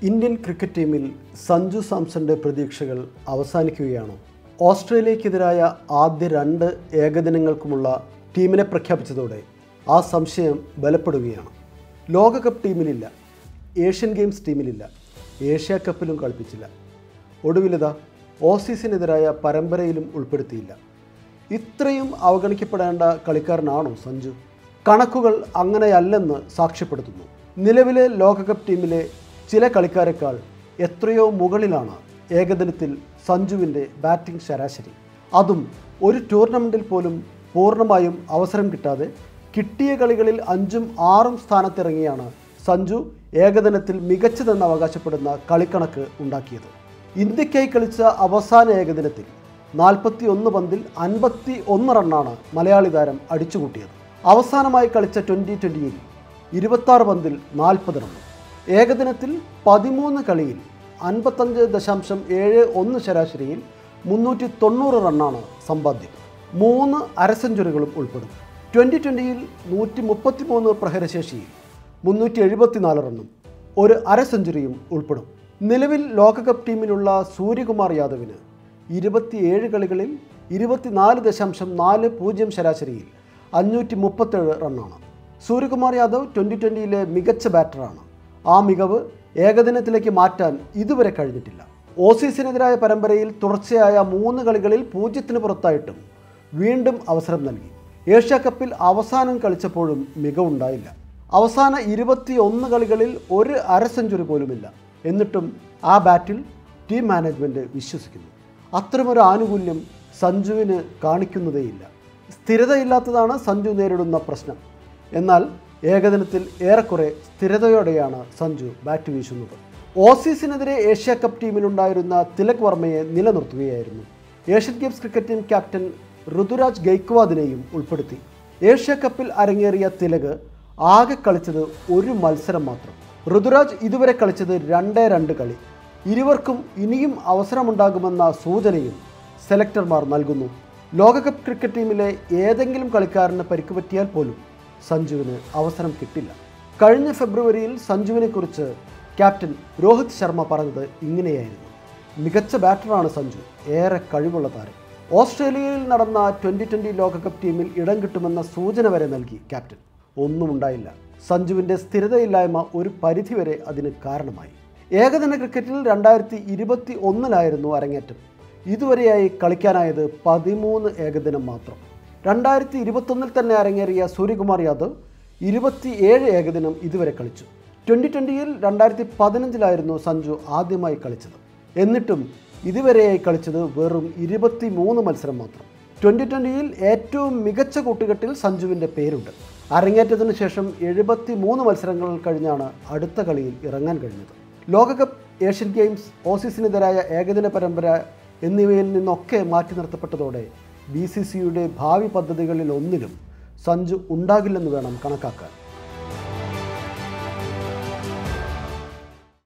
Indian cricket ടീമിൽ സഞ്ജു സാംസന്റെ പ്രതീക്ഷകൾ അവസാനിക്കുകയാണോ ഓസ്ട്രേലിയക്കെതിരായ ആദ്യ രണ്ട് ഏകദിനങ്ങൾക്കുമുള്ള ടീമിനെ പ്രഖ്യാപിച്ചതോടെ ആ സംശയം ബലപ്പെടുകയാണ് ലോകകപ്പ് ടീമിലില്ല ഏഷ്യൻ ഗെയിംസ് ടീമിലില്ല ഏഷ്യ കപ്പിലും കളിപ്പിച്ചില്ല ഒടുവിലിത ഓസീസിനെതിരായ പരമ്പരയിലും ഉൾപ്പെടുത്തിയില്ല ഇത്രയും അവഗണിക്കപ്പെടേണ്ട കളിക്കാരനാണോ സഞ്ജു കണക്കുകൾ അങ്ങനെയല്ലെന്ന് സാക്ഷ്യപ്പെടുത്തുന്നു നിലവിലെ ലോകകപ്പ് ടീമിലെ ചില കളിക്കാരെക്കാൾ എത്രയോ മുകളിലാണ് ഏകദിനത്തിൽ സഞ്ജുവിൻ്റെ ബാറ്റിംഗ് ശരാശരി അതും ഒരു ടൂർണമെൻറ്റിൽ പോലും പൂർണ്ണമായും അവസരം കിട്ടാതെ കിട്ടിയ കളികളിൽ അഞ്ചും ആറും സ്ഥാനത്തിറങ്ങിയാണ് സഞ്ജു ഏകദിനത്തിൽ മികച്ചതെന്ന് അവകാശപ്പെടുന്ന കളിക്കണക്ക് ഉണ്ടാക്കിയത് ഇന്ത്യക്കായി കളിച്ച അവസാന ഏകദിനത്തിൽ നാൽപ്പത്തി ഒന്ന് പന്തിൽ അൻപത്തി ഒന്ന് റണ്ണാണ് മലയാളി താരം അടിച്ചുകൂട്ടിയത് അവസാനമായി കളിച്ച ട്വൻ്റി ട്വൻ്റിയിൽ ഇരുപത്താറ് പന്തിൽ നാൽപ്പത് റണ്ണ് ഏകദിനത്തിൽ പതിമൂന്ന് കളിയിൽ അൻപത്തഞ്ച് ദശാംശം ഏഴ് ഒന്ന് ശരാശരിയിൽ മുന്നൂറ്റി തൊണ്ണൂറ് റണ്ണാണ് സമ്പാദ്യം മൂന്ന് അര സെഞ്ചുറികളും ഉൾപ്പെടും ട്വൻ്റി ട്വൻ്റിയിൽ നൂറ്റി മുപ്പത്തി മൂന്ന് പ്രഹരശേഷിയിൽ മുന്നൂറ്റി എഴുപത്തിനാല് റണ്ണും ഒരു അര സെഞ്ചുറിയും ഉൾപ്പെടും നിലവിൽ ലോകകപ്പ് ടീമിലുള്ള സൂര്യകുമാർ യാദവിന് ഇരുപത്തിയേഴ് കളികളിൽ ഇരുപത്തിനാല് ദശാംശം നാല് പൂജ്യം ശരാശരിയിൽ അഞ്ഞൂറ്റി മുപ്പത്തേഴ് റണ്ണാണ് സൂര്യകുമാർ യാദവ് ട്വൻ്റി ട്വൻ്റിയിലെ മികച്ച ബാറ്ററാണ് ആ മികവ് ഏകദിനത്തിലേക്ക് മാറ്റാൻ ഇതുവരെ കഴിഞ്ഞിട്ടില്ല ഓസീസിനെതിരായ പരമ്പരയിൽ തുടർച്ചയായ മൂന്ന് കളികളിൽ പൂജ്യത്തിന് പുറത്തായിട്ടും വീണ്ടും അവസരം നൽകി ഏഷ്യ കപ്പിൽ അവസാനം കളിച്ചപ്പോഴും മികവുണ്ടായില്ല അവസാന ഇരുപത്തി ഒന്ന് കളികളിൽ ഒരു അര സെഞ്ചുറി പോലുമില്ല എന്നിട്ടും ആ ബാറ്റിൽ ടീം മാനേജ്മെൻറ്റ് വിശ്വസിക്കുന്നു അത്തരമൊരു ആനുകൂല്യം സഞ്ജുവിന് കാണിക്കുന്നതേയില്ല സ്ഥിരതയില്ലാത്തതാണ് സഞ്ജു നേരിടുന്ന പ്രശ്നം എന്നാൽ ഏകദിനത്തിൽ ഏറെക്കുറെ സ്ഥിരതയോടെയാണ് സഞ്ജു ബാറ്റ് വീശുന്നത് ഓസീസിനെതിരെ ഏഷ്യ കപ്പ് ടീമിലുണ്ടായിരുന്ന തിലക് വർമ്മയെ നിലനിർത്തുകയായിരുന്നു Asian Games cricket team captain Rituraj ഗെയ്ക്വാദിനെയും ഉൾപ്പെടുത്തി ഏഷ്യ കപ്പിൽ അരങ്ങേറിയ തിലക് ആകെ കളിച്ചത് ഒരു മത്സരം മാത്രം ഋതുരാജ് ഇതുവരെ കളിച്ചത് രണ്ടേ രണ്ട് കളി ഇരുവർക്കും ഇനിയും അവസരമുണ്ടാകുമെന്ന സൂചനയും സെലക്ടർമാർ നൽകുന്നു ലോകകപ്പ് ക്രിക്കറ്റ് ടീമിലെ ഏതെങ്കിലും കളിക്കാരന് പരിക്ക് പറ്റിയാൽ പോലും സഞ്ജുവിന് അവസരം കിട്ടില്ല കഴിഞ്ഞ ഫെബ്രുവരിയിൽ സഞ്ജുവിനെക്കുറിച്ച് ക്യാപ്റ്റൻ രോഹിത് ശർമ്മ പറഞ്ഞത് ഇങ്ങനെയായിരുന്നു മികച്ച ബാറ്ററാണ് സഞ്ജു ഏറെ കഴിവുള്ള താരം ഓസ്ട്രേലിയയിൽ നടന്ന ട്വൻ്റി ട്വൻ്റി ലോകകപ്പ് ടീമിൽ ഇടം കിട്ടുമെന്ന സൂചന വരെ നൽകി ക്യാപ്റ്റൻ ഒന്നും ഉണ്ടായില്ല സഞ്ജുവിൻ്റെ സ്ഥിരതയില്ലായ്മ ഒരു പരിധിവരെ അതിന് കാരണമായി ഏകദിന ക്രിക്കറ്റിൽ രണ്ടായിരത്തി ഇരുപത്തി ഒന്നിലായിരുന്നു അരങ്ങേറ്റം ഇതുവരെയായി കളിക്കാനായത് പതിമൂന്ന് ഏകദിനം മാത്രം രണ്ടായിരത്തി ഇരുപത്തൊന്നിൽ തന്നെ അരങ്ങേറിയ സൂര്യകുമാർ യാദവ് ഇരുപത്തിയേഴ് ഏകദിനം ഇതുവരെ കളിച്ചു ട്വൻ്റി ട്വൻ്റിയിൽ രണ്ടായിരത്തി പതിനഞ്ചിലായിരുന്നു സഞ്ജു ആദ്യമായി കളിച്ചത് എന്നിട്ടും ഇതുവരെയായി കളിച്ചത് വെറും ഇരുപത്തി മൂന്ന് മത്സരം മാത്രം ട്വൻ്റി ട്വൻ്റിയിൽ ഏറ്റവും മികച്ച കൂട്ടുകെട്ടിൽ സഞ്ജുവിൻ്റെ പേരുണ്ട് അരങ്ങേറ്റത്തിന് ശേഷം എഴുപത്തി മൂന്ന് മത്സരങ്ങൾ കഴിഞ്ഞാണ് അടുത്ത കളിയിൽ ഇറങ്ങാൻ കഴിഞ്ഞത് ലോകകപ്പ് ഏഷ്യൻ ഗെയിംസ് ഓസീസിനെതിരായ ഏകദിന പരമ്പര എന്നിവയിൽ നിന്നൊക്കെ മാറ്റി നിർത്തപ്പെട്ടതോടെ ബി സി സിയുടെ ഭാവി പദ്ധതികളിൽ ഒന്നിലും സഞ്ജു ഉണ്ടാകില്ലെന്ന് വേണം കണക്കാക്കാൻ